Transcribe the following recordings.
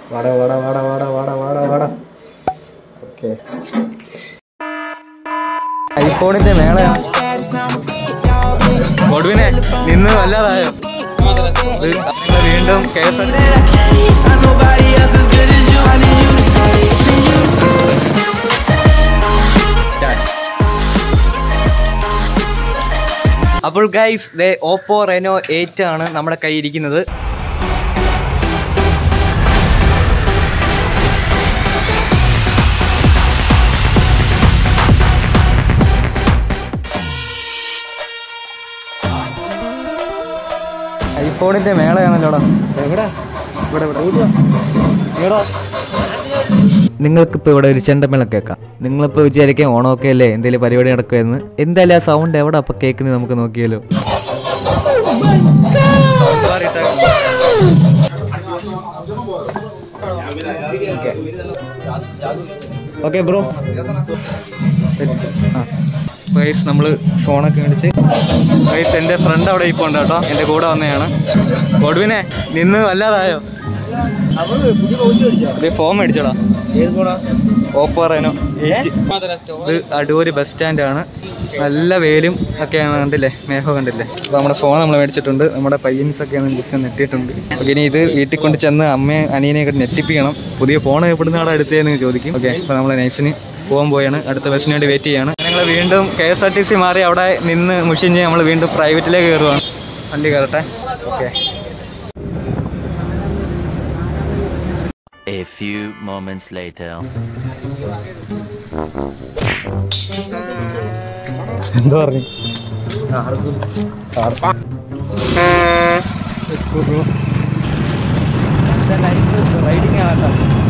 വാടാ വാടാ വാടാ വാടാ വാടാ വാടാ വാടാ ഓക്കെ ഐഫോണിന്റെ മേളയാണ് ഒടുവിനെ നിന്ന് വല്ലാതായോ ഇത് നിങ്ങൾ വീണ്ടും case Not nobody else as good as you. I need you to stay. Need you to stay. അപ്പോൾ ഗൈസ് ദേ ഓപ്പോ റെനോ എയ്റ്റ് ആണ് നമ്മുടെ കയ്യിൽ ഇരിക്കുന്നത് ഐഫോണിന്റെ മേളയാണല്ലോടാ എവിടെ ഇവിടെ ഇവിടെ എടാ നിങ്ങൾക്കിപ്പോൾ ഇവിടെ ഒരു ചെണ്ടമേളം കേൾക്കാം നിങ്ങളിപ്പോൾ വിചാരിക്കാം ഓണമൊക്കെ അല്ലേ എന്തെങ്കിലും പരിപാടി നടക്കുമെന്ന് എന്തായാലും ആ സൗണ്ട് എവിടെ അപ്പോൾ കേൾക്കുന്നത് നമുക്ക് നോക്കിയാലോ ഓക്കെ ബ്രോ ഗൈസ് നമ്മൾ ഫോണൊക്കെ മേടിച്ച് ഗൈസ് എൻ്റെ ഫ്രണ്ട് അവിടെ ഇപ്പോൾ ഉണ്ട് കേട്ടോ എൻ്റെ കൂടെ വന്നതാണ് ഒടുവിനെ നിന്ന് വല്ലാതായോ ഇത് ഫോൺ മേടിച്ചോടാ ഓപ്പോ റെനോ ഇത് അടൂര് ബസ് സ്റ്റാൻഡാണ് നല്ല വെയിലും ഒക്കെയാണ് കണ്ടില്ലേ മേഘം കണ്ടില്ലേ അപ്പോൾ നമ്മുടെ ഫോൺ നമ്മൾ മേടിച്ചിട്ടുണ്ട് നമ്മുടെ പയ്യൻസ് ഒക്കെയാണ് ജസ്റ്റ് നെട്ടിയിട്ടുണ്ട് ഓക്കെ ഇനി ഇത് വീട്ടിൽ കൊണ്ട് ചെന്ന് അമ്മയും അനിയനെയൊക്കെ നെറ്റിപ്പിക്കണം പുതിയ ഫോൺ എവിടുന്ന ആടെ എടുത്തതെന്ന് ചോദിക്കും ഓക്കെ അപ്പോൾ നമ്മൾ നൈഫിന് പോകാൻ പോയാണ് അടുത്ത ബസ്സിന് വേണ്ടി വെയിറ്റ് ചെയ്യാണ് ഞങ്ങൾ വീണ്ടും K S R T C മാറി അവിടെ നിന്ന് മുഷിഞ്ഞ് നമ്മൾ വീണ്ടും പ്രൈവറ്റിലേക്ക് കയറുവാണ് വണ്ടി കയറട്ടെ okay A few moments later. എന്താ പറഞ്ഞു റൈഡിങ് ആണോ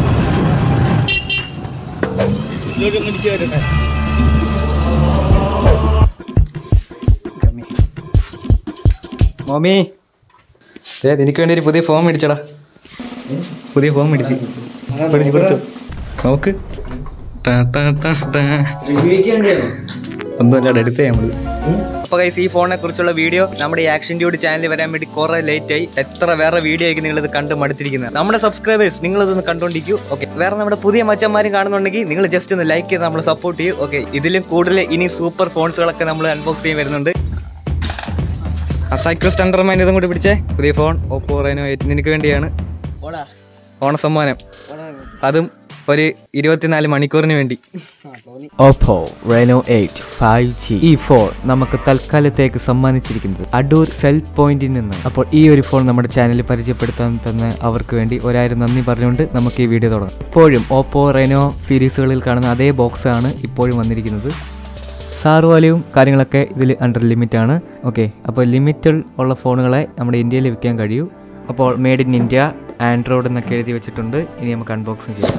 മോമി ഏ നിനക്ക് വേണ്ടി ഒരു പുതിയ ഫോൺ മേടിച്ചടാ പുതിയ ഫോൺ മേടിച്ച് പിടിച്ച് കൊടുത്തു നോക്ക് ടാ, ടാ, ടാ, ടാ. ഒന്നുമല്ല എടുത്തേ നമ്മള് അപ്പൊ ഗൈസ് ഈ ഫോണിനെ കുറിച്ചുള്ള വീഡിയോ നമ്മുടെ ഈ ആക്ഷൻ ഡ്യൂഡ് ചാനലിൽ വരാൻ വേണ്ടി കുറെ ലേറ്റ് ആയി എത്ര വേറെ വീഡിയോ ആയിരിക്കും നിങ്ങൾ ഇത് കണ്ട് മടുത്തിരിക്കുന്നത് നമ്മുടെ സബ്സ്ക്രൈബേഴ്സ് നിങ്ങൾ ഇതൊന്ന് കണ്ടോണ്ടിരിക്കൂ ഓക്കെ വേറെ നമ്മുടെ പുതിയ മച്ചന്മാരും കാണുന്നുണ്ടെങ്കിൽ നിങ്ങൾ ജസ്റ്റ് ഒന്ന് ലൈക്ക് ചെയ്ത് നമ്മൾ സപ്പോർട്ട് ചെയ്യൂ ഓക്കെ ഇതിലും കൂടുതൽ ഇനി സൂപ്പർ ഫോൺസുകളൊക്കെ നമ്മൾ അൺബോക്സ് ചെയ്യാൻ വരുന്നുണ്ട് അസൈക്രസ്റ്റ് അണ്ടർമൈൻ ഇതും കൂടി പിടിച്ചേ പുതിയ ഫോൺ ഓപ്പോ റൈനോ എയ്റ്റ് നിനക്ക് വേണ്ടിയാണ് ഓണസമ്മാനം അതും ഒരു ഇരുപത്തിനാല് മണിക്കൂറിന് വേണ്ടി Oppo Reno eight five G ഈ ഫോൺ നമുക്ക് തൽക്കാലത്തേക്ക് സമ്മാനിച്ചിരിക്കുന്നത് അടൂർ സെൽ പോയിന്റിൽ നിന്ന് അപ്പോൾ ഈ ഒരു ഫോൺ നമ്മുടെ ചാനലിൽ പരിചയപ്പെടുത്താൻ തന്ന അവർക്ക് വേണ്ടി ഒരായിരം നന്ദി പറഞ്ഞുകൊണ്ട് നമുക്ക് ഈ വീഡിയോ തുടങ്ങാം ഇപ്പോഴും ഓപ്പോ റെനോ സീരീസുകളിൽ കാണുന്ന അതേ ബോക്സ് ആണ് ഇപ്പോഴും വന്നിരിക്കുന്നത് സാർ വാല്യൂവും കാര്യങ്ങളൊക്കെ ഇതിൽ അണ്ടർ ലിമിറ്റ് ആണ് ഓക്കെ അപ്പോൾ ലിമിറ്റിൽ ഉള്ള ഫോണുകളെ നമ്മുടെ ഇന്ത്യയിൽ വിൽക്കാൻ കഴിയൂ അപ്പോൾ മെയ്ഡ് ഇൻ ഇന്ത്യ ആൻഡ്രോയിഡ് എന്നൊക്കെ എഴുതി വെച്ചിട്ടുണ്ട് ഇനി നമുക്ക് അൺബോക്സിങ് ചെയ്യാം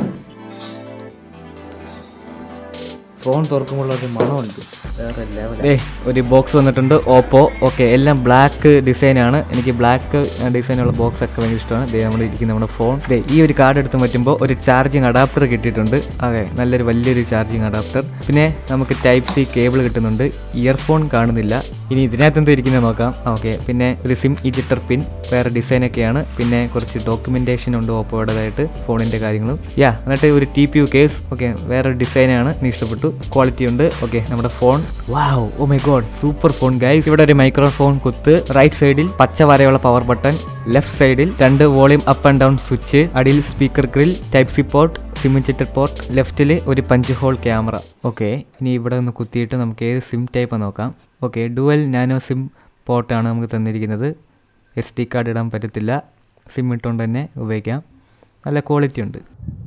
ഫോൺ തുറക്കുമ്പോൾ ഒരു മണമുണ്ട് വേറെ ലെവൽ ഏ ഒരു ബോക്സ് വന്നിട്ടുണ്ട് ഓപ്പോ ഓക്കെ എല്ലാം ബ്ലാക്ക് ഡിസൈനാണ് എനിക്ക് ബ്ലാക്ക് ഡിസൈനുള്ള ബോക്സ് ഒക്കെ ഭയങ്കര ഇഷ്ടമാണ് ദേ നമ്മൾ ഇരിക്കുന്ന നമ്മുടെ ഫോൺ ദേ ഈ ഒരു കാർഡ് എടുത്ത് പറ്റുമ്പോൾ ഒരു ചാർജിങ് അഡാപ്റ്റർ കിട്ടിയിട്ടുണ്ട് അതെ നല്ലൊരു വലിയൊരു ചാർജിങ് അഡാപ്റ്റർ പിന്നെ നമുക്ക് ടൈപ്പ് സി കേബിൾ കിട്ടുന്നുണ്ട് ഇയർഫോൺ കാണുന്നില്ല ഇനി ഇതിനകത്ത് എന്തോ ഇരിക്കുന്നത് നോക്കാം ഓക്കെ പിന്നെ ഒരു സിം ഇജിറ്റർ പിൻ വേറെ ഡിസൈനൊക്കെയാണ് പിന്നെ കുറച്ച് ഡോക്യുമെന്റേഷൻ ഉണ്ട് ഓപ്പോയുടേതായിട്ട് ഫോണിന്റെ കാര്യങ്ങളും യാ എന്നിട്ട് ഒരു T P U case okay വേറെ ഡിസൈനാണ് എനിക്ക് ഇഷ്ടപ്പെട്ടു ക്വാളിറ്റി ഉണ്ട് ഓക്കെ നമ്മുടെ phone wow oh my god super phone guys ഇവിടെ ഒരു മൈക്രോഫോൺ കുത്ത് റൈറ്റ് സൈഡിൽ പച്ച വരെയുള്ള പവർ ബട്ടൺ ലെഫ്റ്റ് സൈഡിൽ രണ്ട് volume up and down switch അടിയിൽ speaker grill type C port സിമിച്ചിറ്റഡ് പോർട്ട് ലെഫ്റ്റിൽ ഒരു പഞ്ച് ഹോൾ ക്യാമറ ഓക്കെ ഇനി ഇവിടെ ഒന്ന് കുത്തിയിട്ട് നമുക്ക് ഏത് സിം ടൈപ്പ് നോക്കാം ഓക്കെ ഡുവൽ നാനോ സിം പോർട്ടാണ് നമുക്ക് തന്നിരിക്കുന്നത് എസ് ഡി കാർഡ് ഇടാൻ പറ്റത്തില്ല സിം ഇട്ടുകൊണ്ട് തന്നെ ഉപയോഗിക്കാം നല്ല ക്വാളിറ്റി ഉണ്ട്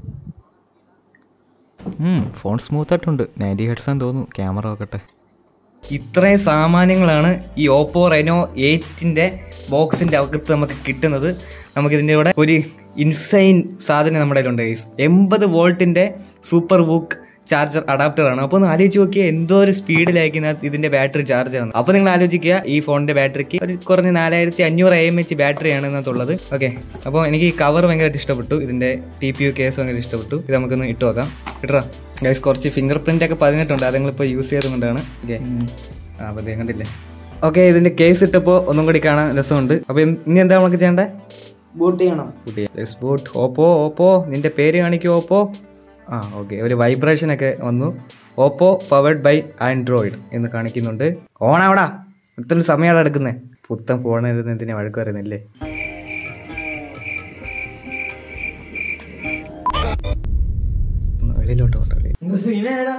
ഉം, ഫോൺ സ്മൂത്ത് ആയിട്ടുണ്ട് നയൻറ്റി ഹെഡ്സ് ആണെന്ന് തോന്നുന്നു ക്യാമറ നോക്കട്ടെ ഇത്രയും സാമാന്യങ്ങളാണ് ഈ ഓപ്പോ റെനോ എയ്റ്റിന്റെ ബോക്സിന്റെ അകത്ത് നമുക്ക് കിട്ടുന്നത് നമുക്കിതിന്റെ കൂടെ ഒരു ഇൻസൈൻ സാധനം നമ്മുടെ കയ്യിലുണ്ട് ഗൈസ് എൺപത് വോൾട്ടിന്റെ സൂപ്പർ ബുക്ക് ചാർജർ അഡാപ്റ്റർ ആണ് അപ്പോൾ ഒന്ന് ആലോചിച്ച് നോക്കിയാൽ എന്തോ ഒരു സ്പീഡിലായിരിക്കും ഇതിനകത്ത് ഇതിന്റെ ബാറ്ററി ചാർജ് ആണ് അപ്പോൾ നിങ്ങൾ ആലോചിക്കുക ഈ ഫോണിന്റെ ബാറ്ററിക്ക് ഒരു കുറഞ്ഞ നാലായിരത്തി അഞ്ഞൂറ് എം എച്ച് ബാറ്ററിയാണ് ഇതിനകത്തുള്ളത് ഓക്കെ അപ്പോൾ എനിക്ക് ഈ കവർ ഭയങ്കരമായിട്ട് ഇഷ്ടപ്പെട്ടു ഇതിന്റെ ടി പി യു കേസ് ഭയങ്കര ഇഷ്ടപ്പെട്ടു ഇത് നമുക്കൊന്ന് ഇട്ട് നോക്കാം ഇട്ടാ ഗൈസ് കുറച്ച് ഫിംഗർ പ്രിന്റ് ഒക്കെ പതിനെട്ടുണ്ട് അത് നിങ്ങളിപ്പോൾ യൂസ് ചെയ്തുകൊണ്ടാണ് ഓക്കെ ആ അപ്പോൾ ദേ കണ്ടില്ലേ ഓക്കെ ഇതിന്റെ കേസ് ഇട്ടപ്പോൾ ഒന്നും കൂടി കാണാൻ രസമുണ്ട് അപ്പോൾ ഇനി എന്താ നമുക്ക് ചെയ്യേണ്ടത് ബൂട്ട് ചെയ്യണം ബോട്ട് ഓപ്പോ ഓപ്പോ നിന്റെ പേര് കാണിക്കൂ ഓപ്പോ ആ ഓക്കെ ഒരു വൈബ്രേഷൻ ഒക്കെ വന്നു ഓപ്പോ പവേഡ് ബൈ ആൻഡ്രോയിഡ് എന്ന് കാണിക്കുന്നുണ്ട് ഓണാവടാ ഇത്ര സമയമാണ് എടുക്കുന്നത് പുത്തൻ ഫോൺ എന്തിനാ വഴക്ക് പറയുന്നില്ലേ ഒന്ന് വെളിയിലോട്ട് പോട്ടെ, വെളിയിൽ.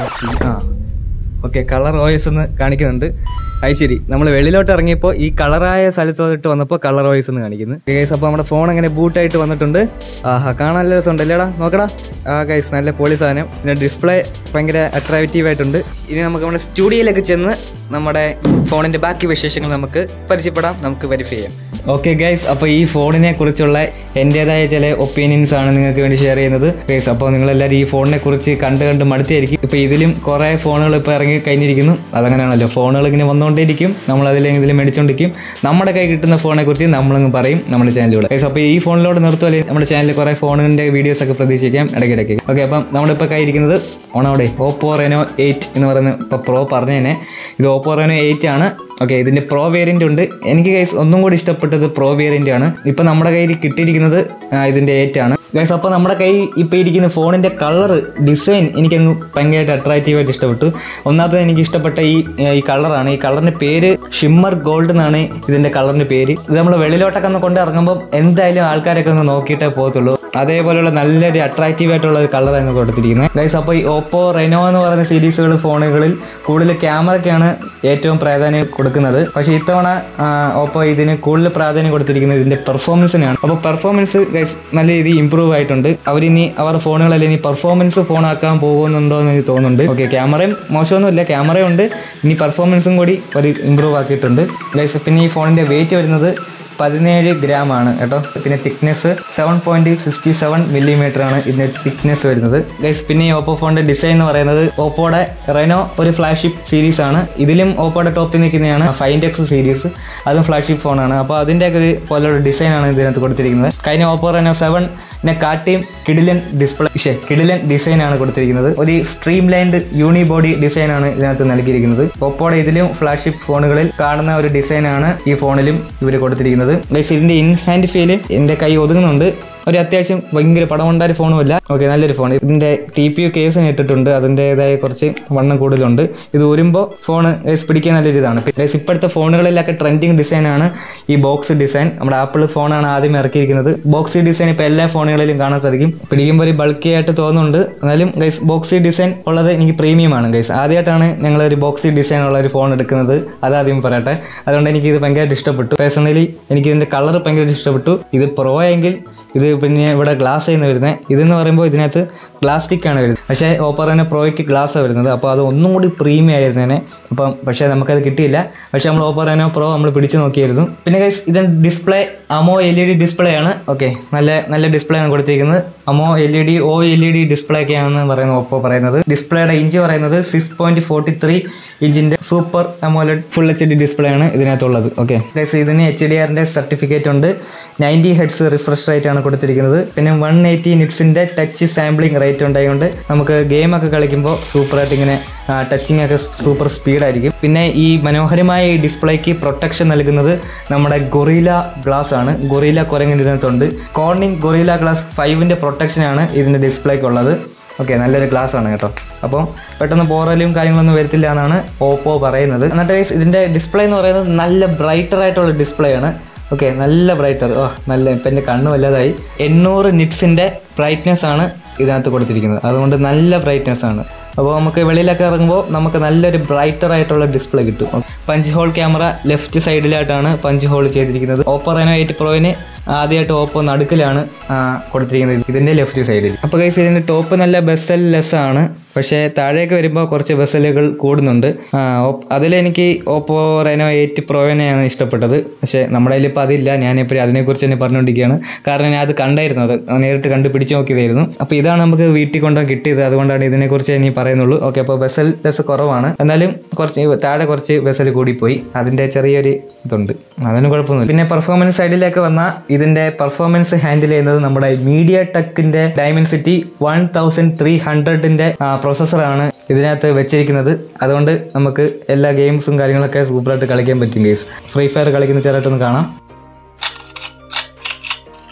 ആ ഓക്കെ കളർ ഓയസ് എന്ന് കാണിക്കുന്നുണ്ട് അത് ശരി നമ്മൾ വെളിയിലോട്ട് ഇറങ്ങിയപ്പോൾ ഈ കളറായ സ്ഥലത്തോട്ട് വന്നപ്പോൾ കളർ ഓയസ് എന്ന് കാണിക്കുന്നു ഗൈസ് അപ്പോൾ നമ്മുടെ ഫോൺ അങ്ങനെ ബൂട്ടായിട്ട് വന്നിട്ടുണ്ട് ആഹാ കാണാൻ നല്ല രസമുണ്ടല്ലേടാ നോക്കടാ ആ ഗൈസ് നല്ല പൊളി സാധനം പിന്നെ ഡിസ്പ്ലേ ഭയങ്കര അട്രാക്റ്റീവ് ആയിട്ടുണ്ട് ഇനി നമുക്ക് നമ്മുടെ സ്റ്റുഡിയോയിലേക്ക് ചെന്ന് നമ്മുടെ ഫോണിന്റെ ബാക്കി വിശേഷങ്ങൾ നമുക്ക് പരിചയപ്പെടാം നമുക്ക് വെരിഫൈ ചെയ്യാം ഓക്കെ ഗൈസ് അപ്പോൾ ഈ ഫോണിനെ കുറിച്ചുള്ള എൻ്റെതായ ചില ഒപ്പീനിയൻസ് ആണ് നിങ്ങൾക്ക് വേണ്ടി ഷെയർ ചെയ്യുന്നത് ഗൈസ് അപ്പോൾ നിങ്ങളെല്ലാവരും ഈ ഫോണിനെ കുറിച്ച് കണ്ട് കണ്ട് മടുത്തായിരിക്കും ഇപ്പോൾ ഇതിലും കുറേ ഫോണുകൾ ഇപ്പോൾ ഇറങ്ങി കഴിഞ്ഞിരിക്കുന്നു അതങ്ങനെയാണല്ലോ ഫോണുകൾ ഇങ്ങനെ വന്നുകൊണ്ടേയിരിക്കും നമ്മൾ അതിലെങ്കിലും മേടിച്ചുകൊണ്ടിരിക്കും നമ്മുടെ കൈ കിട്ടുന്ന ഫോണിനെ കുറിച്ച് നമ്മളങ്ങ് പറയും നമ്മുടെ ചാനലിലൂടെ ഗൈസ് അപ്പോൾ ഈ ഫോണിലോട് നിർത്തുമല്ലേ നമ്മുടെ ചാനലിൽ കുറേ ഫോണിൻ്റെ വീഡിയോസ് ഒക്കെ പ്രതീക്ഷിക്കാം ഇടയ്ക്കിടയ്ക്ക് ഓക്കെ അപ്പം നമ്മളിപ്പോൾ കൈയിരിക്കുന്നത് ഓണവിടെ ഓപ്പോ റെനോ എയ്റ്റ് എന്ന് പറയുന്ന ഇപ്പോൾ പ്രോ പറഞ്ഞതന്നെ ഇത് ഓപ്പോ റെനോ എയ്റ്റ് ആണ് ഓക്കെ ഇതിൻ്റെ പ്രോ വേരിയൻ്റ് ഉണ്ട് എനിക്ക് ഗൈസ് ഒന്നും കൂടി ഇഷ്ടപ്പെട്ടത് പ്രോ വേരിയൻ്റ് ആണ് ഇപ്പം നമ്മുടെ കയ്യിൽ കിട്ടിയിരിക്കുന്നത് ആ, ഇതിൻ്റെ എയ്റ്റ് ആണ് ഗൈസ് അപ്പോൾ നമ്മുടെ കൈ ഇപ്പോൾ ഇരിക്കുന്ന ഫോണിൻ്റെ കളർ ഡിസൈൻ എനിക്കങ്ങ് ഭയങ്കരമായിട്ട് അട്രാക്റ്റീവ് ആയിട്ട് ഇഷ്ടപ്പെട്ടു ഒന്നാമത് എനിക്ക് ഇഷ്ടപ്പെട്ട ഈ ഈ കളറാണ് ഈ കളറിൻ്റെ പേര് ഷിമ്മർ ഗോൾഡ് എന്നാണ് ഇതിൻ്റെ കളറിൻ്റെ പേര് ഇത് നമ്മൾ വെളിയിലോട്ടൊക്കെ ഒന്ന് കൊണ്ട് ഇറങ്ങുമ്പോൾ എന്തായാലും ആൾക്കാരൊക്കെ ഒന്ന് നോക്കിയിട്ടേ പോകത്തുള്ളൂ അതേപോലെയുള്ള നല്ലൊരു അട്രാക്റ്റീവ് ആയിട്ടുള്ള ഒരു കളറാണ് കൊടുത്തിരിക്കുന്നത് ഗൈസ് അപ്പോൾ ഈ ഓപ്പോ റെനോ എന്ന് പറയുന്ന സീരീസുകൾ ഫോണുകളിൽ കൂടുതൽ ക്യാമറയ്ക്കാണ് ഏറ്റവും പ്രാധാന്യം കൊടുക്കുന്നത് പക്ഷേ ഇത്തവണ ആ, ഓപ്പോ ഇതിന് കൂടുതൽ പ്രാധാന്യം കൊടുത്തിരിക്കുന്നത് ഇതിന്റെ പെർഫോമൻസിനാണ് അപ്പോൾ പെർഫോമൻസ് ഗൈസ് നല്ല രീതിയിൽ ഇമ്പ്രൂവ് ആയിട്ടുണ്ട് അവരിനി അവരുടെ ഫോണുകളെല്ലാം ഇനി പെർഫോമൻസ് ഫോൺ ആക്കാൻ പോകുന്നുണ്ടോ എന്ന് എനിക്ക് തോന്നുന്നുണ്ട് ഓക്കെ ക്യാമറയും മോശമൊന്നുമില്ല ക്യാമറയുണ്ട് ഇനി പെർഫോമൻസും കൂടി ഒരു ഇമ്പ്രൂവ് ആക്കിയിട്ടുണ്ട് ഗൈസ് പിന്നെ ഈ ഫോണിന്റെ വെയിറ്റ് വരുന്നത് പതിനേഴ് ഗ്രാം ആണ് കേട്ടോ പിന്നെ thickness seven point sixty seven millimetre ആണ് ഇതിന്റെ തിക്നെസ് വരുന്നത് ഗൈസ് പിന്നെ ഈ ഓപ്പോ ഫോണിന്റെ ഡിസൈൻ എന്ന് പറയുന്നത് ഓപ്പോയുടെ റെനോ ഒരു ഫ്ലാഗ്ഷിപ്പ് സീരീസ് ആണ് ഇതിലും ഓപ്പോയുടെ ടോപ്പിൽ നിൽക്കുന്നതാണ് ഫൈൻഡ് എക്സ് സീരീസ് അതും ഫ്ലാഗ്ഷിപ്പ് ഫോണാണ് അപ്പോൾ അതിൻ്റെ ഒക്കെ ഒരു പോലുള്ള ഡിസൈൻ ആണ് ഇതിനകത്ത് കൊടുത്തിരിക്കുന്നത് കഴിഞ്ഞ ഓപ്പോ റെനോ സെവൻ പിന്നെ കാട്ടിയും കിഡിലൻ ഡിസ്പ്ലേ ശേ കിഡിലൻ ഡിസൈൻ ആണ് കൊടുത്തിരിക്കുന്നത് ഒരു streamlined unibody design ആണ് ഇതിനകത്ത് നൽകിയിരിക്കുന്നത് ഓപ്പോയുടെ ഇതിലും ഫ്ലാഗ്ഷിപ്പ് ഫോണുകളിൽ കാണുന്ന ഒരു ഡിസൈൻ ആണ് ഈ ഫോണിലും ഇവർ കൊടുത്തിരിക്കുന്നത് ഗൈസ് ഇതിന്റെ ഇൻ ഹാൻഡ് ഫീല് എന്റെ കൈ ഒതുങ്ങുന്നുണ്ട് ഒരു അത്യാവശ്യം ഭയങ്കര പടം കൊണ്ടായ ഫോണുമല്ല ഓക്കെ നല്ലൊരു ഫോൺ ഇതിന്റെ ടി പി യു കേസ് ഇട്ടിട്ടുണ്ട് അതിൻ്റെതായ കുറച്ച് വണ്ണം കൂടുതലുണ്ട് ഇത് ഊരുമ്പോൾ ഫോൺ പിടിക്കാൻ നല്ലൊരു ഇതാണ് ഗൈസ് ഇപ്പോഴത്തെ ഫോണുകളിലൊക്കെ ട്രെൻഡിങ് ഡിസൈൻ ആണ് ഈ ബോക്സ് ഡിസൈൻ നമ്മുടെ ആപ്പിൾ ഫോണാണ് ആദ്യം ഇറക്കിയിരിക്കുന്നത് ബോക്സി ഡിസൈൻ ഇപ്പോൾ എല്ലാ ഫോണുകളിലും കാണാൻ സാധിക്കും പിടിക്കുമ്പോൾ ഒരു ബൾക്കി ആയിട്ട് തോന്നുന്നുണ്ട് എന്നാലും ഗൈസ് ബോക്സി ഡിസൈൻ ഉള്ളത് എനിക്ക് പ്രീമിയം ആണ് ഗൈസ് ആദ്യമായിട്ടാണ് ഞങ്ങൾ ഒരു ബോക്സി ഡിസൈൻ ഉള്ള ഒരു ഫോൺ എടുക്കുന്നത് അതാദ്യം പറയട്ടെ അതുകൊണ്ട് എനിക്ക് ഇത് ഭയങ്കരമായിട്ട് ഇഷ്ടപ്പെട്ടു പേഴ്സണലി എനിക്ക് ഇതിൻ്റെ കളർ ഭയങ്കരമായിട്ട് ഇഷ്ടപ്പെട്ടു ഇത് പ്രോ എങ്കിൽ ഇത് പിന്നെ ഇവിടെ ഗ്ലാസ് ചെയ്യുന്ന വരുന്നത് ഇതെന്ന് പറയുമ്പോൾ ഇതിനകത്ത് പ്ലാസ്റ്റിക് ആണ് വരുന്നത് പക്ഷേ ഓപ്പറിന് പ്രോയ്ക്ക് ഗ്ലാസ് വരുന്നത് അപ്പോൾ അത് ഒന്നും കൂടി പ്രീമിയം ആയിരുന്നേനെ അപ്പം പക്ഷേ നമുക്കത് കിട്ടിയില്ല പക്ഷേ നമ്മൾ ഓപ്പറേനോ പ്രോ നമ്മൾ പിടിച്ചു നോക്കിയായിരുന്നു പിന്നെ ഗൈസ് ഇത് display E D display ആണ് ഓക്കെ നല്ല നല്ല ഡിസ്പ്ലേ ആണ് കൊടുത്തിരിക്കുന്നത് AMOLED E D display ഒക്കെയാണെന്ന് പറയുന്നത് ഓപ്പോ പറയുന്നത് ഡിസ്പ്ലേയുടെ ഇഞ്ച് പറയുന്നത് സിക്സ് പോയിന്റ് ഫോർട്ടി ത്രീ ഇഞ്ചിന്റെ super AMOLED full H D display ആണ് ഇതിനകത്തുള്ളത് ഓക്കെ ഗൈസ് ഇതിന് എച്ച് ഡി ആറിന്റെ സർട്ടിഫിക്കറ്റ് ഉണ്ട് നയൻറ്റി ഹെഡ്സ് റിഫ്രഷ് റേറ്റ് ആണ് കൊടുത്തിരിക്കുന്നത് പിന്നെ വൺ എയ്റ്റി നിറ്റ്സിന്റെ ടച്ച് സാമ്പിളിംഗ് റേറ്റ് ഉണ്ടായതുകൊണ്ട് നമുക്ക് ഗെയിം ഒക്കെ കളിക്കുമ്പോൾ സൂപ്പറായിട്ട് ഇങ്ങനെ ടച്ചിങ് ഒക്കെ സൂപ്പർ സ്പീഡായിരിക്കും പിന്നെ ഈ മനോഹരമായ ഈ ഡിസ്പ്ലേക്ക് പ്രൊട്ടക്ഷൻ നൽകുന്നത് നമ്മുടെ ഗൊറീല ഗ്ലാസ് ആണ് ഗൊറീല കുരങ്ങിൻ്റെ ഇതിനകത്തുണ്ട് കോർണിംഗ് ഗൊറീല ഗ്ലാസ് ഫൈവിൻ്റെ പ്രൊട്ടക്ഷനാണ് ഇതിൻ്റെ ഡിസ്പ്ലേക്ക് ഉള്ളത് ഓക്കെ നല്ലൊരു ഗ്ലാസ് ആണ് കേട്ടോ അപ്പം പെട്ടെന്ന് പോറലും കാര്യങ്ങളൊന്നും വരത്തില്ല എന്നാണ് ഓപ്പോ പറയുന്നത് എന്നിട്ട് guys ഇതിൻ്റെ ഡിസ്പ്ലേ എന്ന് പറയുന്നത് നല്ല ബ്രൈറ്റർ ആയിട്ടുള്ള ഡിസ്പ്ലേ ആണ് ഓക്കെ നല്ല ബ്രൈറ്റർ ഓ നല്ല ഇപ്പം എൻ്റെ കണ്ണ് വല്ലതായി എണ്ണൂറ് നിറ്റ്സിൻ്റെ ബ്രൈറ്റ്നെസ് ആണ് ഇതിനകത്ത് കൊടുത്തിരിക്കുന്നത് അതുകൊണ്ട് നല്ല ബ്രൈറ്റ്നെസ് ആണ് അപ്പോൾ നമുക്ക് വെളിയിലൊക്കെ ഇറങ്ങുമ്പോൾ നമുക്ക് നല്ലൊരു ബ്രൈറ്റർ ആയിട്ടുള്ള ഡിസ്പ്ലേ കിട്ടും പഞ്ച് ഹോൾ ക്യാമറ ലെഫ്റ്റ് സൈഡിലായിട്ടാണ് പഞ്ച് ഹോൾ ചെയ്തിരിക്കുന്നത് ഓപ്പോ റെനോ എയ്റ്റ് പ്രോയിന് ആദ്യമായിട്ട് ഓപ്പോ നടുക്കിലാണ് ആ, കൊടുത്തിരിക്കുന്നത് ഇതിൻ്റെ ലെഫ്റ്റ് സൈഡിൽ അപ്പോൾ കൈസ് ഇതിൻ്റെ ടോപ്പ് നല്ല ബെസൽ ലെസ് ആണ് പക്ഷേ താഴേക്ക് വരുമ്പോൾ കുറച്ച് ബെസലുകൾ കൂടുന്നുണ്ട് അതിലെനിക്ക് ഓപ്പോ റെനോ എയ്റ്റ് പ്രോവിനെയാണ് ഇഷ്ടപ്പെട്ടത് പക്ഷേ നമ്മുടെ കയ്യിൽ ഇപ്പോൾ അതില്ല ഞാനിപ്പോൾ അതിനെക്കുറിച്ച് തന്നെ പറഞ്ഞുകൊണ്ടിരിക്കുകയാണ് കാരണം ഞാൻ അത് കണ്ടായിരുന്നു അത് നേരിട്ട് കണ്ട് പിടിച്ചു നോക്കിയതായിരുന്നു അപ്പോൾ ഇതാണ് നമുക്ക് വീട്ടിൽ കൊണ്ടുപോകാൻ കിട്ടിയത് അതുകൊണ്ടാണ് ഇതിനെക്കുറിച്ച് ഇനി പറയുന്നുള്ളൂ ഓക്കെ അപ്പോൾ ബെസൽ ലെസ് കുറവാണ് എന്നാലും കുറച്ച് താഴെ കുറച്ച് ബെസൽ കൂടിപ്പോയി അതിൻ്റെ ചെറിയൊരു ഇതുണ്ട് അതിന് കുഴപ്പമൊന്നുമില്ല പിന്നെ പെർഫോമൻസ് സൈഡിലേക്ക് വന്ന ഇതിൻ്റെ പെർഫോമൻസ് ഹാൻഡിൽ ചെയ്യുന്നത് നമ്മുടെ മീഡിയ ടെക്കിൻ്റെ ഡയമൻസിറ്റി വൺ തൗസൻഡ് ത്രീ ഹൺഡ്രഡിൻ്റെ പ്രോസസ്സറാണ് ഇതിനകത്ത് വെച്ചിരിക്കുന്നത് അതുകൊണ്ട് നമുക്ക് എല്ലാ ഗെയിംസും കാര്യങ്ങളൊക്കെ സൂപ്പറായിട്ട് കളിക്കാൻ പറ്റും ഗെയിംസ് ഫ്രീ ഫയർ കളിക്കുന്ന ചെറുതായിട്ടൊന്ന് കാണാം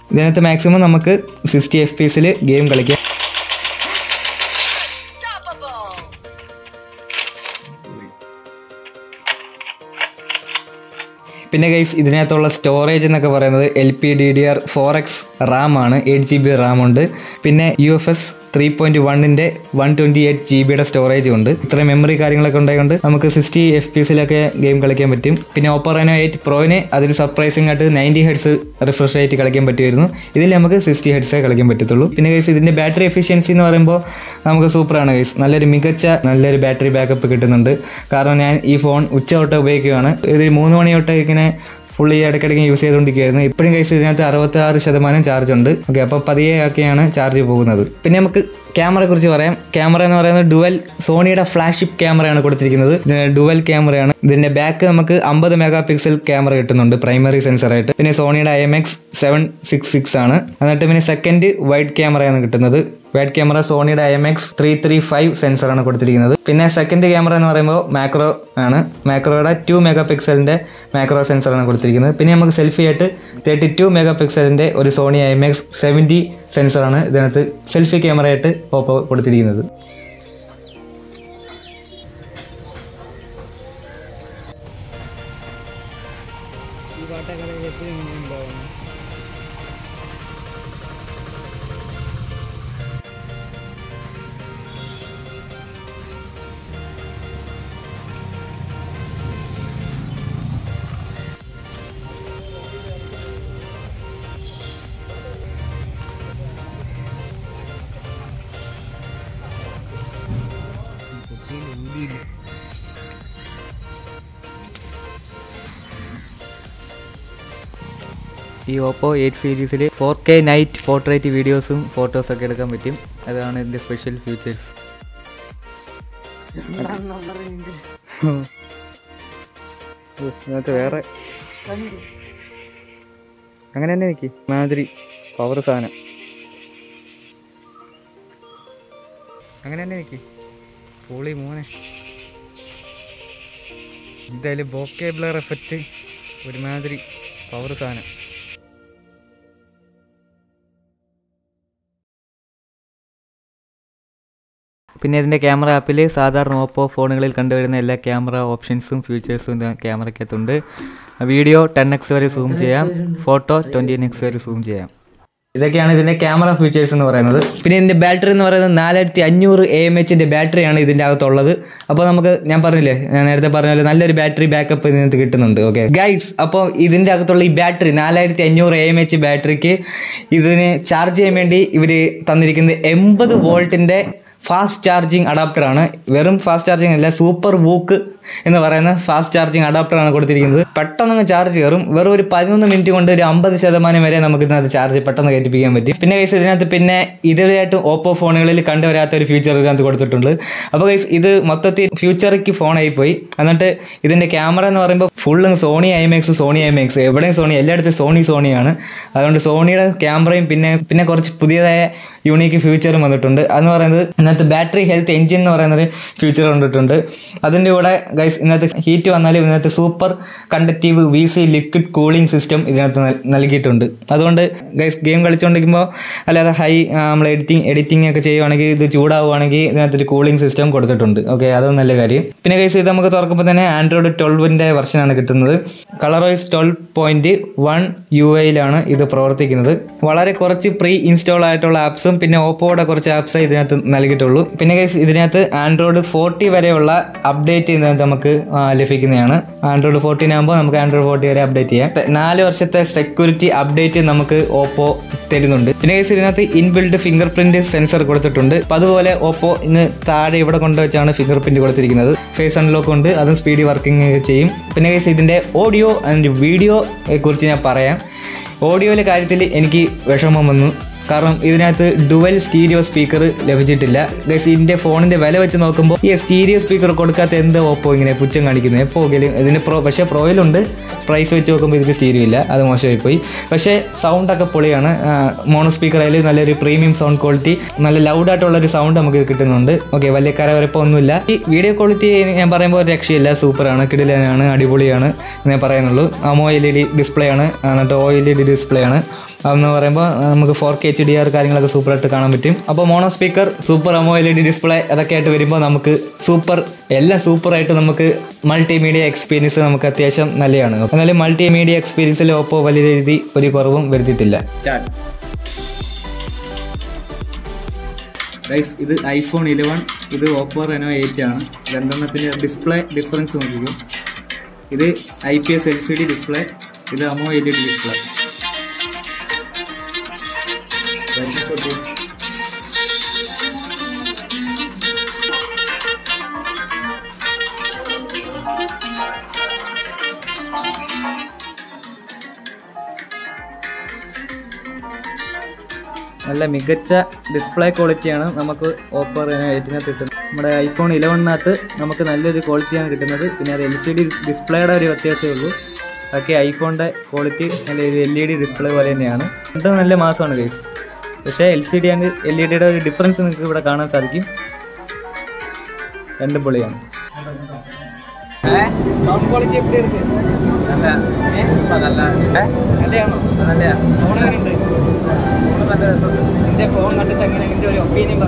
ഇതിനകത്ത് മാക്സിമം നമുക്ക് സിക്സ്റ്റി എഫ് പി എസിൽ ഗെയിം കളിക്കാം പിന്നെ ഗൈസ് ഇതിനകത്തുള്ള സ്റ്റോറേജ് എന്നൊക്കെ പറയുന്നത് L P D D R four X RAM ആണ് എയ്റ്റ് ജി ബി റാം ഉണ്ട് പിന്നെ U F S three point വണ്ണിന്റെ വൺ ട്വന്റി എയ്റ്റ് ജി ബിയുടെ സ്റ്റോറേജ് ഉണ്ട് ഇത്രയും മെമ്മറി കാര്യങ്ങളൊക്കെ ഉണ്ടായതുകൊണ്ട് നമുക്ക് സിക്സ്റ്റി എഫ് പി എസിലൊക്കെ ഗെയിം കളിക്കാൻ പറ്റും പിന്നെ ഓപ്പോ റെനോ എയ്റ്റ് പ്രോയിന് അതിന് സർപ്രൈസിംഗ് ആയിട്ട് നയൻറ്റി ഹെഡ്സ് റിഫ്രഷ് ആയിട്ട് കളിക്കാൻ പറ്റുമായിരുന്നു ഇതിൽ നമുക്ക് സിക്സ്റ്റി ഹെഡ്സേ കളിക്കാൻ പറ്റത്തുള്ളൂ പിന്നെ ഗൈസ് ഇതിന്റെ ബാറ്ററി എഫിഷ്യൻസി എന്ന് പറയുമ്പോൾ നമുക്ക് സൂപ്പറാണ് ഗൈസ് നല്ലൊരു മികച്ച നല്ലൊരു ബാറ്ററി ബാക്കപ്പ് കിട്ടുന്നുണ്ട് കാരണം ഞാൻ ഈ ഫോൺ ഉച്ച തൊട്ട് ഉപയോഗിക്കുകയാണ് ഇത് മൂന്ന് മണി തൊട്ട് ഇങ്ങനെ ഫുള്ളി ഇടയ്ക്കിടയ്ക്ക് യൂസ് ചെയ്തുകൊണ്ടിരിക്കുകയായിരുന്നു ഇപ്പോഴും കേസ് ഇതിനകത്ത് അറുപത്തി ആറ് ശതമാനം ചാർജ് ഉണ്ട് ഓക്കെ അപ്പോൾ പതിയെ ഒക്കെയാണ് ചാർജ് പോകുന്നത് പിന്നെ നമുക്ക് ക്യാമറയെ കുറിച്ച് പറയാം ക്യാമറ എന്ന് പറയുന്നത് ഡുവൽ സോണിയുടെ ഫ്ലാഷിപ്പ് ക്യാമറയാണ് കൊടുത്തിരിക്കുന്നത് ഇതിന് ഡുവൽ ക്യാമറയാണ് ഇതിന്റെ ബാക്ക് നമുക്ക് അമ്പത് മെഗാ പിക്സൽ ക്യാമറ കിട്ടുന്നുണ്ട് പ്രൈമറി സെൻസറായിട്ട് പിന്നെ സോണിയുടെ I M X seven six six ആണ് എന്നിട്ട് പിന്നെ സെക്കൻഡ് വൈഡ് ക്യാമറയാണ് കിട്ടുന്നത് വൈഡ് ക്യാമറ സോണിയുടെ I M X three three five സെൻസറാണ് കൊടുത്തിരിക്കുന്നത് പിന്നെ സെക്കൻഡ് ക്യാമറ എന്ന് പറയുമ്പോൾ മാക്രോ ആണ് മാക്രോയുടെ ടു മെഗാ പിക്സലിൻ്റെ മാക്രോ സെൻസറാണ് കൊടുത്തിരിക്കുന്നത് പിന്നെ നമുക്ക് സെൽഫി ആയിട്ട് തേർട്ടി ടു മെഗാ പിക്സലിൻ്റെ ഒരു Sony I M X seventy സെൻസറാണ് ഇതിനകത്ത് സെൽഫി ക്യാമറ ആയിട്ട് ഓപ്പോ കൊടുത്തിരിക്കുന്നത് ഈ ഓപ്പോ എയ്റ്റ് സീരീസിൽ ഫോർ കെ നൈറ്റ് പോർട്രേറ്റ് വീഡിയോസും ഫോട്ടോസൊക്കെ എടുക്കാൻ പറ്റും അതാണ് ഇതിൻ്റെ സ്പെഷ്യൽ ഫീച്ചേഴ്സ് ഇതിനകത്ത് വേറെ അങ്ങനെ തന്നെ നിൽക്കി മാതിരി പവർ സാധനം അങ്ങനെ തന്നെ നിൽക്കി പൊളി മോനെ എന്തായാലും ബോക്കെ ബ്ലർ എഫക്റ്റ് ഒരുമാതിരി പവർ സാധനം പിന്നെ ഇതിൻ്റെ ക്യാമറ ആപ്പിൽ സാധാരണ ഓപ്പോ ഫോണുകളിൽ കണ്ടുവരുന്ന എല്ലാ ക്യാമറ ഓപ്ഷൻസും ഫീച്ചേഴ്സും ക്യാമറയ്ക്കകത്തുണ്ട് വീഡിയോ ടെൻ എക്സ് വരെ സൂം ചെയ്യാം ഫോട്ടോ ട്വൻറ്റി എക്സ് വരെ സൂം ചെയ്യാം ഇതൊക്കെയാണ് ഇതിന്റെ ക്യാമറ ഫീച്ചേഴ്സ് എന്ന് പറയുന്നത് പിന്നെ ഇതിന്റെ ബാറ്ററി എന്ന് പറയുന്നത് നാലായിരത്തി അഞ്ഞൂറ് എ എം എച്ചിന്റെ ബാറ്ററിയാണ് ഇതിന്റെ അകത്തുള്ളത് അപ്പോൾ നമുക്ക് ഞാൻ പറഞ്ഞില്ലേ ഞാൻ നേരത്തെ പറഞ്ഞ പോലെ നല്ലൊരു ബാറ്ററി ബാക്കപ്പ് ഇതിനകത്ത് കിട്ടുന്നുണ്ട് ഓക്കെ ഗൈസ് അപ്പോൾ ഇതിന്റെ അകത്തുള്ള ഈ ബാറ്ററി നാലായിരത്തി അഞ്ഞൂറ് എ എം എച്ച് ബാറ്ററിക്ക് ഇതിന് ചാർജ് ചെയ്യാൻ വേണ്ടി ഇവർ തന്നിരിക്കുന്നത് എൺപത് വോൾട്ടിന്റെ ഫാസ്റ്റ് ചാർജിങ് അഡാപ്റ്ററാണ് വെറും ഫാസ്റ്റ് ചാർജിങ് അല്ല സൂപ്പർ വൂക്ക് എന്ന് പറയുന്ന ഫാസ്റ്റ് ചാർജിങ് അഡാപ്റ്ററാണ് കൊടുത്തിരിക്കുന്നത് പെട്ടെന്ന് ചാർജ് കയറും വെറും ഒരു പതിനൊന്ന് മിനിറ്റ് കൊണ്ട് ഒരു അമ്പത് ശതമാനം വരെ നമുക്ക് ഇതിനകത്ത് ചാർജ് പെട്ടെന്ന് കയറ്റിപ്പിക്കാൻ പറ്റും പിന്നെ ഗൈസ് ഇതിനകത്ത് പിന്നെ ഇതുവരെയായിട്ടും ഓപ്പോ ഫോണുകളിൽ കണ്ടുവരാത്ത ഒരു ഫീച്ചർ ഇതിനകത്ത് കൊടുത്തിട്ടുണ്ട് അപ്പോൾ ഗൈസ് ഇത് മൊത്തത്തിൽ ഫ്യൂച്ചറിക്ക് ഫോണായി പോയി എന്നിട്ട് ഇതിൻ്റെ ക്യാമറ എന്ന് പറയുമ്പോൾ ഫുള്ളും Sony I X Sony I X എവിടെയും സോണി എല്ലായിടത്തും സോണി സോണിയാണ് അതുകൊണ്ട് സോണിയുടെ ക്യാമറയും പിന്നെ പിന്നെ കുറച്ച് പുതിയതായ യൂണീക്ക് ഫീച്ചറും വന്നിട്ടുണ്ട് അതെന്ന് പറയുന്നത് ഇതിനകത്ത് ബാറ്ററി ഹെൽത്ത് എഞ്ചിൻ എന്ന് പറയുന്നൊരു ഫീച്ചർ കൊണ്ടിട്ടുണ്ട് അതിൻ്റെ കൂടെ ഗൈസ് ഇതിനകത്ത് ഹീറ്റ് വന്നാലും ഇതിനകത്ത് super conductive V C liquid cooling system ഇതിനകത്ത് നൽ- നൽകിയിട്ടുണ്ട് അതുകൊണ്ട് ഗൈസ് ഗെയിം കളിച്ചുകൊണ്ടിരിക്കുമ്പോൾ അല്ലാതെ ഹൈ നമ്മൾ എഡിറ്റിംഗ് എഡിറ്റിംഗ് ഒക്കെ ചെയ്യുവാണെങ്കിൽ ഇത് ചൂടാവുകയാണെങ്കിൽ ഇതിനകത്തൊരു കൂളിംഗ് സിസ്റ്റം കൊടുത്തിട്ടുണ്ട് ഓക്കെ അതും നല്ല കാര്യം പിന്നെ ഗൈസ് ഇത് നമുക്ക് തുറക്കുമ്പോൾ തന്നെ ആൻഡ്രോയിഡ് ട്വൽവിൻ്റെ വെർഷനാണ് കിട്ടുന്നത് ColorOS twelve point one U ഐയിലാണ് ഇത് പ്രവർത്തിക്കുന്നത് വളരെ കുറച്ച് പ്രീ ഇൻസ്റ്റാൾ ആയിട്ടുള്ള ആപ്സും പിന്നെ ഓപ്പോയുടെ കുറച്ച് ആപ്സ് ഇതിനകത്ത് നൽകിയിട്ടുള്ളൂ പിന്നെ ഗൈസ് ഇതിനകത്ത് ആൻഡ്രോയിഡ് ഫോർട്ടി വരെയുള്ള അപ്ഡേറ്റ് ഇതിനകത്ത് നമുക്ക് ആ, ലഭിക്കുന്നതാണ് ആൻഡ്രോയിഡ് ഫോർട്ടീൻ ആകുമ്പോൾ നമുക്ക് ആൻഡ്രോയിഡ് ഫോർട്ടി വരെ അപ്ഡേറ്റ് ചെയ്യാം ത- നാല് വർഷത്തെ സെക്യൂരിറ്റി അപ്ഡേറ്റ് നമുക്ക് ഓപ്പോ തരുന്നുണ്ട് പിന്നെ ഗൈസ് ഇതിനകത്ത് ഇൻബിൽഡ് ഫിംഗർ പ്രിന്റ് സെൻസർ കൊടുത്തിട്ടുണ്ട് അപ്പോൾ അതുപോലെ ഓപ്പോ ഇങ്ങ് താഴെ ഇവിടെ കൊണ്ടുവച്ചാണ് ഫിംഗർ പ്രിന്റ് കൊടുത്തിരിക്കുന്നത് ഫേസ് അൺലോക്ക് ഉണ്ട് അതും സ്പീഡ് വർക്കിംഗ് ചെയ്യും പിന്നെ ഗൈസ് ഇതിൻ്റെ ഓഡിയോ ആൻഡ് വീഡിയോ കുറിച്ച് ഞാൻ പറയാം ഓഡിയോയിലെ കാര്യത്തിൽ എനിക്ക് വിഷമം വന്നു കാരണം ഇതിനകത്ത് ഡുവൽ സ്റ്റീരിയോ സ്പീക്കർ ലഭിച്ചിട്ടില്ല ഗൈസ് ഇതിൻ്റെ ഫോണിൻ്റെ വില വെച്ച് നോക്കുമ്പോൾ ഈ സ്റ്റീരിയോ സ്പീക്കർ കൊടുക്കാത്ത എന്ത് ഓപ്പോ ഇങ്ങനെ പുച്ഛം കാണിക്കുന്നത് എപ്പോഴെങ്കിലും ഇതിന് പ്രോ പക്ഷേ പ്രോയിലുണ്ട് പ്രൈസ് വെച്ച് നോക്കുമ്പോൾ ഇതിന് സ്റ്റീരിയോ ഇല്ല അത് മോശമായി പോയി പക്ഷേ സൗണ്ടൊക്കെ പൊളിയാണ് മോണോ സ്പീക്കർ ആയാലും നല്ലൊരു പ്രീമിയം സൗണ്ട് ക്വാളിറ്റി നല്ല ലൗഡായിട്ടുള്ള ഒരു സൗണ്ട് നമുക്ക് ഇത് കിട്ടുന്നുണ്ട് ഓക്കെ വലിയ കരവരപ്പം ഒന്നുമില്ല ഈ വീഡിയോ ക്വാളിറ്റി ഞാൻ പറയുമ്പോൾ ഒരു രക്ഷയില്ല സൂപ്പറാണ് കിടിലനാണ് അടിപൊളിയാണ് എന്ന് ഞാൻ പറയാനുള്ളൂ E D display ആണ് എന്നിട്ട് E D display ആണ് എന്ന് പറയുമ്പോൾ നമുക്ക് four K H D R കാര്യങ്ങളൊക്കെ സൂപ്പറായിട്ട് കാണാൻ പറ്റും അപ്പോൾ mono speaker super E D display അതൊക്കെ ആയിട്ട് വരുമ്പോൾ നമുക്ക് സൂപ്പർ എല്ലാം സൂപ്പറായിട്ട് നമുക്ക് മൾട്ടിമീഡിയ എക്സ്പീരിയൻസ് നമുക്ക് അത്യാവശ്യം നല്ലതാണ് എന്നാലും മൾട്ടിമീഡിയ എക്സ്പീരിയൻസിൽ ഓപ്പോ വലിയ രീതി ഒരു കുറവും വരുത്തിയിട്ടില്ല ഗൈസ് ഇത് ഐഫോൺ ഇലവൻ ഇത് ഓപ്പോ റെനോ എയ്റ്റ് ആണ് രണ്ടെണ്ണത്തിൻ്റെ ഡിസ്പ്ലേ ഡിഫറൻസ് നോക്കിക്കും ഇത് I P S L C D display ഇത് E D display നല്ല മികച്ച ഡിസ്പ്ലേ ക്വാളിറ്റിയാണ് നമുക്ക് ഓപ്പോ റെനോ എയ്റ്റിനകത്ത് കിട്ടുന്നത് നമ്മുടെ ഐഫോൺ ഇലവണിനകത്ത് നമുക്ക് നല്ലൊരു ക്വാളിറ്റിയാണ് കിട്ടുന്നത് പിന്നെ അത് എൽ സി ഡി ഡിസ്പ്ലേയുടെ ഒരു വ്യത്യാസമേ ഉള്ളൂ ബാക്കി ഐഫോണിൻ്റെ ക്വാളിറ്റി നല്ല ഒരു എൽ ഇ ഡി ഡിസ്പ്ലേ പോലെ തന്നെയാണ് രണ്ടും നല്ല മാസമാണ് ഗൈസ് പക്ഷേ L C D and L E ഡിയുടെ ഒരു ഡിഫറൻസ് നിങ്ങൾക്ക് ഇവിടെ കാണാൻ സാധിക്കും രണ്ടും പൊളിയാണ് സൗണ്ട് ക്വാളിറ്റി എപ്പിടി ഇருக்கு നല്ല നല്ല നല്ലയാണോ നല്ല ഫോൺ എങ്ങനെയുണ്ട് നല്ല രസമുണ്ട് നിന്റെ ഫോൺ കണ്ടിട്ട് എങ്ങനെ നിന്റെ ഒരു ഒപ്പീനിയൻ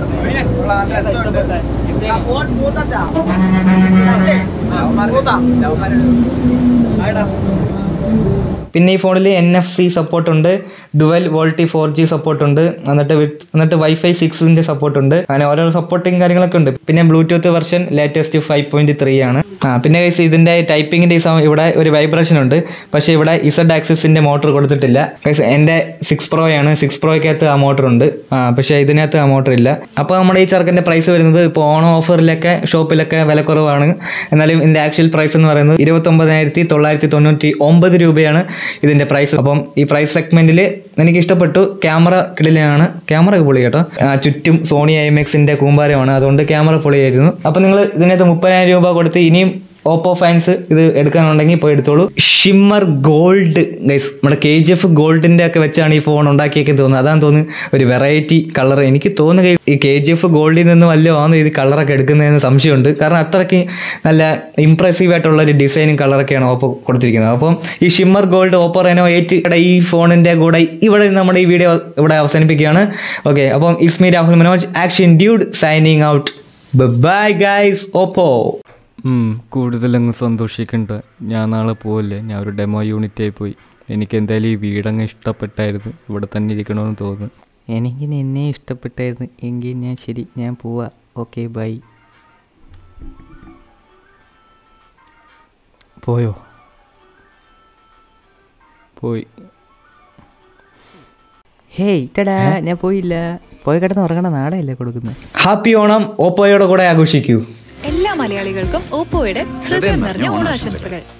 പറഞ്ഞു പിന്നെ ഈ ഫോണിൽ എൻ എഫ് സി സപ്പോർട്ട് ഉണ്ട് dual VoLTE four G support ഉണ്ട് എന്നിട്ട് with- എന്നിട്ട് വൈഫൈ സിക്സിന്റെ സപ്പോർട്ട് ഉണ്ട് അങ്ങനെ ഓരോ സപ്പോർട്ടിങ് കാര്യങ്ങളൊക്കെ ഉണ്ട് പിന്നെ Bluetooth version latest five point three ആണ് ആ പിന്നെ guys ഇതിന്റെ ടൈപ്പിങ്ങിന്റെ ഈ സമയം ഇവിടെ ഒരു വൈബ്രേഷൻ ഉണ്ട് പക്ഷേ ഇവിടെ ഇസഡ് ആക്സിസിന്റെ മോട്ടർ കൊടുത്തിട്ടില്ല Guys, എൻ്റെ സിക്സ് പ്രോ ആണ് സിക്സ് പ്രോയ്ക്കകത്ത് ആ മോട്ടർ ഉണ്ട് ആ പക്ഷേ ഇതിനകത്ത് ആ മോട്ടർ ഇല്ല അപ്പോൾ നമ്മുടെ ഈ ചെറുക്കൻ്റെ പ്രൈസ് വരുന്നത് ഇപ്പോൾ ഓണം ഓഫറിലൊക്കെ ഷോപ്പിലൊക്കെ വില കുറവാണ് എന്നാലും ഇതിൻ്റെ ആക്ച്വൽ പ്രൈസ് എന്ന് പറയുന്നത് ഇരുപത്തൊമ്പതിനായിരത്തി തൊള്ളായിരത്തി തൊണ്ണൂറ്റി ഒമ്പത് രൂപയാണ് ഇതിൻ്റെ പ്രൈസ് അപ്പം ഈ പ്രൈസ് സെഗ്മെൻറ്റിൽ എനിക്ക് ഇഷ്ടപ്പെട്ടു ക്യാമറ കിടിലാണ് ക്യാമറ പൊളി കേട്ടോ ആ, ചുറ്റും സോണി ഐ എം എക്സിൻ്റെ കൂമ്പാരമാണ് അതുകൊണ്ട് ക്യാമറ പൊളിയായിരുന്നു അപ്പോൾ നിങ്ങൾ ഇതിനകത്ത് മുപ്പതിനായിരം രൂപ കൊടുത്ത് ഇനിയും ഓപ്പോ ഫാൻസ് ഇത് എടുക്കാനുണ്ടെങ്കിൽ പോയി എടുത്തോളൂ ഷിമ്മർ ഗോൾഡ് ഗൈസ് നമ്മുടെ കെ ജി എഫ് ഗോൾഡിൻ്റെ ഒക്കെ വെച്ചാണ് ഈ ഫോൺ ഉണ്ടാക്കിയേക്കെന്ന് തോന്നുന്നത് അതാണ് തോന്നുന്നു ഒരു വെറൈറ്റി കളർ എനിക്ക് തോന്നുന്നു guys, ഈ കെ ജി എഫ് ഗോൾഡിൽ നിന്ന് വല്ലതും ഇത് കളറൊക്കെ എടുക്കുന്നതെന്ന് സംശയമുണ്ട് കാരണം അത്രയ്ക്ക് നല്ല ഇമ്പ്രസീവ് ആയിട്ടുള്ള ഒരു ഡിസൈനും കളറൊക്കെയാണ് ഓപ്പോ കൊടുത്തിരിക്കുന്നത് അപ്പം ഈ shimmer gold Oppo Reno eight ഈ ഫോണിൻ്റെ കൂടെ ഇവിടെ നമ്മുടെ ഈ വീഡിയോ ഇവിടെ അവസാനിപ്പിക്കുകയാണ് ഓക്കെ അപ്പം ഇസ്മി Rahul Manoj action dude signing out bye guys Oppo ഉം, കൂടുതലങ്ങ് സന്തോഷിക്കണ്ട ഞാൻ നാളെ പോവില്ലേ ഞാൻ ഒരു ഡെമോ യൂണിറ്റായി പോയി എനിക്ക് എന്തായാലും ഈ വീടങ്ങ് ഇഷ്ടപ്പെട്ടായിരുന്നു ഇവിടെ തന്നെ ഇരിക്കണമെന്ന് തോന്നുന്നു എനിക്ക് നിന്നെ ഇഷ്ടപ്പെട്ടായിരുന്നു എങ്കിൽ ഞാൻ ശരി ഞാൻ പോവാ ഓക്കെ ബൈ പോയോ പോയി ഹേയ് ടടാ ഞാൻ പോയില്ല പോയി കിടന്ന് ഉറങ്ങണ നാളെയല്ലേ കൊടുക്കുന്നത് ഹാപ്പി ഓണം ഓപ്പോയുടെ കൂടെ ആഘോഷിക്കൂ എല്ലാ മലയാളികൾക്കും ഓപ്പോയുടെ ഹൃദയം നിറഞ്ഞ ഓണാശംസകൾ